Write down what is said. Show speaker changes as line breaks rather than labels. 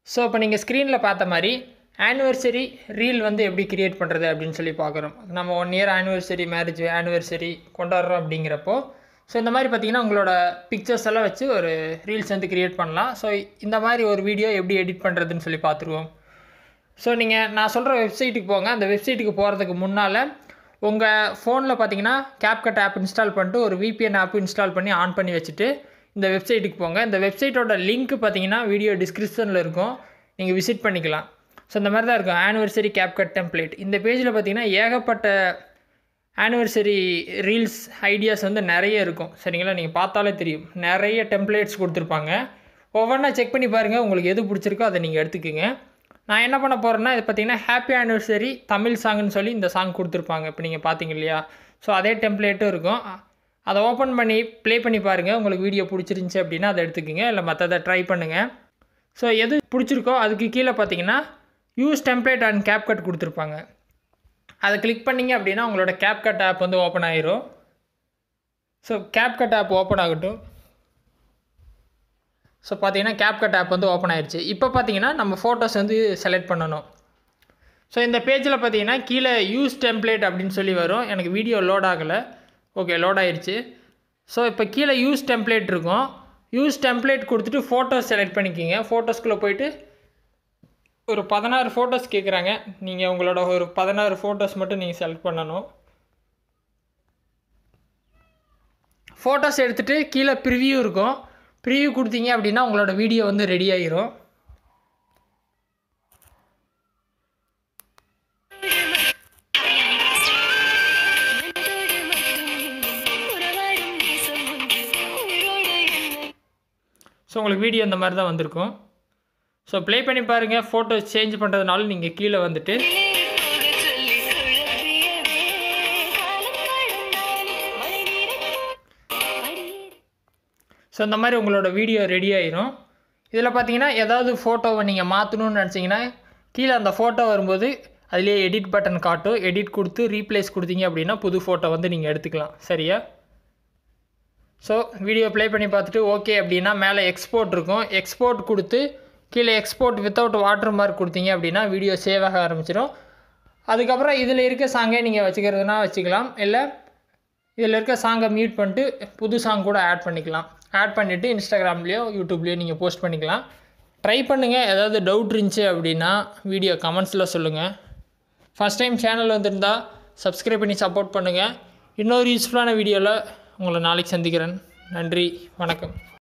so இப்போ நீங்கள் ஸ்க்ரீனில் பார்த்த மாதிரி ஆனிவர்சரி ரீல் வந்து எப்படி கிரியேட் பண்ணுறது அப்படின்னு சொல்லி பார்க்குறோம் நம்ம one year anniversary marriage anniversary கொண்டாடுறோம் அப்படிங்கிறப்போ ஸோ இந்த மாதிரி பார்த்தீங்கன்னா உங்களோட பிக்சர்ஸ் எல்லாம் வச்சு ஒரு ரீல்ஸ் வந்து கிரியேட் பண்ணலாம் ஸோ இந்த மாதிரி ஒரு வீடியோ எப்படி எடிட் பண்ணுறதுன்னு சொல்லி பார்த்துருவோம் ஸோ நீங்கள் நான் சொல்கிற வெப்சைட்டுக்கு போங்க அந்த வெப்சைட்டுக்கு போகிறதுக்கு முன்னால் உங்கள் ஃபோனில் பார்த்தீங்கன்னா CapCut ஆப் இன்ஸ்டால் பண்ணிட்டு ஒரு VPN ஆப் இன்ஸ்டால் பண்ணி ஆன் பண்ணி வச்சுட்டு இந்த வெப்சைட்டுக்கு போங்க இந்த வெப்சைட்டோட லிங்க் பார்த்தீங்கன்னா வீடியோ டிஸ்கிரிப்ஷனில் இருக்கும் நீங்கள் விசிட் பண்ணிக்கலாம் ஸோ இந்த மாதிரி தான் இருக்கும் ஆனிவர்சரி CapCut டெம்ப்ளேட் இந்த பேஜில் பார்த்தீங்கன்னா ஏகப்பட்ட ஆனிவர்சரி ரீல்ஸ் ஐடியாஸ் வந்து நிறைய இருக்கும் சரிங்களா நீங்கள் பார்த்தாலே தெரியும் நிறைய டெம்ப்ளேட்ஸ் கொடுத்துருப்பாங்க ஒவ்வொன்றா செக் பண்ணி பாருங்கள் உங்களுக்கு எது பிடிச்சிருக்கோ அதை நீங்கள் எடுத்துக்கோங்க நான் என்ன பண்ண போகிறேன்னா இது பார்த்தீங்கன்னா ஹாப்பி ஆனிவர்சரி தமிழ் சாங்னு சொல்லி இந்த சாங் கொடுத்துருப்பாங்க இப்போ நீங்கள் பார்த்தீங்க இல்லையா ஸோ அதே டெம்ப்ளேட்டும் இருக்கும் அதை ஓப்பன் பண்ணி ப்ளே பண்ணி பாருங்கள் உங்களுக்கு வீடியோ பிடிச்சிருந்துச்சி அப்படின்னா அதை எடுத்துக்கோங்க இல்லை மற்றதை ட்ரை பண்ணுங்கள் ஸோ எது பிடிச்சிருக்கோ அதுக்கு கீழே பார்த்தீங்கன்னா யூஸ் டெம்ப்ளேட் அண்ட் CapCut கொடுத்துருப்பாங்க அதை கிளிக் பண்ணிங்க அப்படின்னா உங்களோட CapCut ஆப் வந்து ஓப்பன் ஆயிரும் ஸோ CapCut ஆப் ஓப்பன் ஆகட்டும் ஸோ பார்த்தீங்கன்னா CapCut ஆப் வந்து ஓப்பன் ஆயிடுச்சு இப்போ பார்த்தீங்கன்னா நம்ம ஃபோட்டோஸ் வந்து செலக்ட் பண்ணணும் ஸோ இந்த பேஜில் பார்த்தீங்கன்னா கீழே யூஸ் டெம்ப்ளேட் அப்படின்னு சொல்லி வரும் எனக்கு வீடியோ லோட் ஆகலை ஓகே லோட் ஆயிடுச்சு ஸோ இப்போ கீழே யூஸ் டெம்ப்ளேட் இருக்கும் யூஸ் டெம்ப்ளேட் கொடுத்துட்டு ஃபோட்டோஸ் செலக்ட் பண்ணிக்கிங்க ஃபோட்டோஸ்குள்ளே போயிட்டு ஒரு பதினாறு ஃபோட்டோஸ் கேட்குறாங்க நீங்கள் உங்களோட ஒரு பதினாறு ஃபோட்டோஸ் மட்டும் நீங்கள் செலக்ட் பண்ணணும் ஃபோட்டோஸ் எடுத்துகிட்டு கீழே ப்ரிவ்யூ இருக்கும் ப்ரிவ்யூ கொடுத்தீங்க அப்படின்னா உங்களோட வீடியோ வந்து ரெடி ஆகிரும் ஸோ உங்களுக்கு வீடியோ இந்த மாதிரி தான் வந்திருக்கும் ஸோ ப்ளே பண்ணி பாருங்கள் ஃபோட்டோ சேஞ்ச் பண்ணுறதுனால நீங்கள் கீழே வந்துட்டு ஸோ இந்த மாதிரி உங்களோட வீடியோ ரெடி ஆயிரும் இதில் பார்த்தீங்கன்னா ஏதாவது ஃபோட்டோவை நீங்கள் மாற்றணும்னு நினச்சிங்கன்னா கீழே அந்த ஃபோட்டோ வரும்போது அதுலேயே எடிட் பட்டன் காட்டும் எடிட் கொடுத்து ரீப்ளேஸ் கொடுத்தீங்க அப்படின்னா புது ஃபோட்டோ வந்து நீங்கள் எடுத்துக்கலாம் சரியா ஸோ வீடியோ ப்ளே பண்ணி பார்த்துட்டு ஓகே அப்படின்னா மேலே எக்ஸ்போர்ட் இருக்கும் எக்ஸ்போர்ட் கொடுத்து கீழே எக்ஸ்போர்ட் வித்தவுட் வாட்டர் மார்க் கொடுத்தீங்க அப்படின்னா வீடியோ சேவ் ஆக ஆரம்பிச்சிடும் அதுக்கப்புறம் இதில் இருக்க சாங்கை நீங்கள் வச்சுக்கிறதுனா வச்சுக்கலாம் இல்லை இதில் இருக்க சாங்கை மியூட் பண்ணிட்டு புது சாங் கூட ஆட் பண்ணிக்கலாம் ஆட் பண்ணிவிட்டு இன்ஸ்டாகிராம்லேயோ யூடியூப்லேயோ நீங்கள் போஸ்ட் பண்ணிக்கலாம் ட்ரை பண்ணுங்கள் ஏதாவது டவுட் இருந்துச்சு அப்படின்னா வீடியோ கமெண்ட்ஸில் சொல்லுங்கள் ஃபஸ்ட் டைம் சேனல் வந்திருந்தால் சப்ஸ்கிரைப் பண்ணி சப்போர்ட் பண்ணுங்கள் இன்னொரு யூஸ்ஃபுல்லான வீடியோவில் உங்களை நாளைக்கு சந்திக்கிறேன் நன்றி வணக்கம்